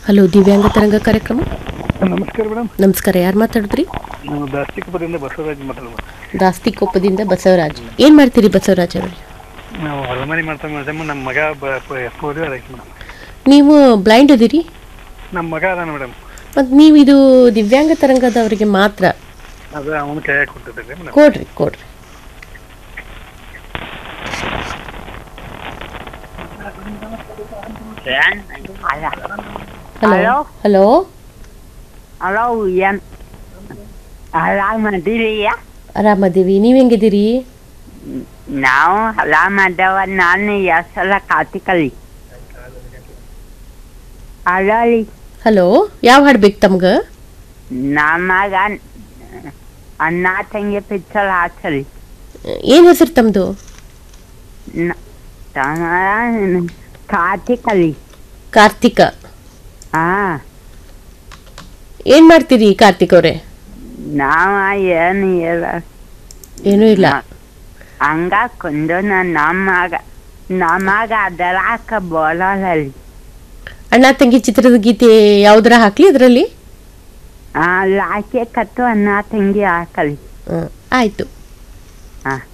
hello ದಿವ್ಯಾಂಗ ತರಂಗ ಕಾರ್ಯಕ್ರಮ ನಮಸ್ಕಾರ ಮೇಡಮ್ ನಮಸ್ಕಾರ ಯಾರು ಮಾತಾಡಿದ್ರಿ ನಾವು ದಾಸ್ತಿಕಪದಿಂದ ಬಸವರಾಜ್ ಮಾತಾಡೋದು ದಾಸ್ತಿಕೊಪ್ಪದಿಂದ ಬಸವರಾಜ್ ಏನು ಮಾಡ್ತೀರಿ ಬಸವರಾಜ್ ಅವರು ನಾವು ಹೊರಮನೆ ಮಾಡ್ತಾ ಮೇಡಮ್ ನಮ್ಮ ಮಗ ಪೋಲಿಯೋ ಅದಕ್ಕೆ ಮೇಡಮ್ ನೀವು ಬ್ಲೈಂಡ್ ಅದೀರಿ ನಮ್ಮ ಮಗ ಅದಾನ ಮೇಡಮ್ ಮತ್ತು ನೀವು ಇದು ದಿವ್ಯಾಂಗ ತರಂಗದವರಿಗೆ ಮಾತ್ರ ಅದು ಅವನ ಕೈಯಾಗ ಕೊಟ್ಟಿದ್ದಾರೆ ಮೇಡಮ್ ಕೊಡ್ರಿ ಕೊಡ್ರಿ ಹಲೋ ಹಲೋ ಹಲೋ ಹಲೋ ಏನ್ ಆರಾಮದಿರಿಯ ಆರಾಮದೀವಿ ನೀವು ಹೆಂಗಿದ್ದೀರಿ ನಾವು ಆರಾಮದವ ನಾನು ಎಷ್ಟೆಲ್ಲ ಕಾತಿಕಲಿ ಅಲಲಿ ಹಲೋ ಯಾವ ಹಾಡು ಬೇಕು ತಮ್ಗೆ ನಮಗ ಅಣ್ಣ ತಂಗಿ ಪಿಕ್ಚರ್ ಹಾಕಲಿ ಏನು ಹೆಸರು ತಮ್ಮದು ಕಾತಿಕಲಿ ಕಾರ್ತಿಕ ಹಾ ಏನು ಮಾಡ್ತೀರಿ ಕಾರ್ತಿಕ್ ಅವರೇ ನಾವ ಏನು ಇಲ್ಲ ಏನೂ ಇಲ್ಲ ಹಂಗ ಕೊಂಡು ನಮ್ಮಗ ನಮಗ ಅದರಾಕ ಬೋಲಲ್ಲಿ ಅಣ್ಣ ತಂಗಿ ಚಿತ್ರದ ಗೀತೆ ಯಾವ್ದಾರ ಹಾಕ್ಲಿ ಅದರಲ್ಲಿ ಲಾಕೆ ಕಟ್ಟು ಅನ್ನ ತಂಗಿ ಹಾಕಲಿ ಆಯಿತು ಹಾ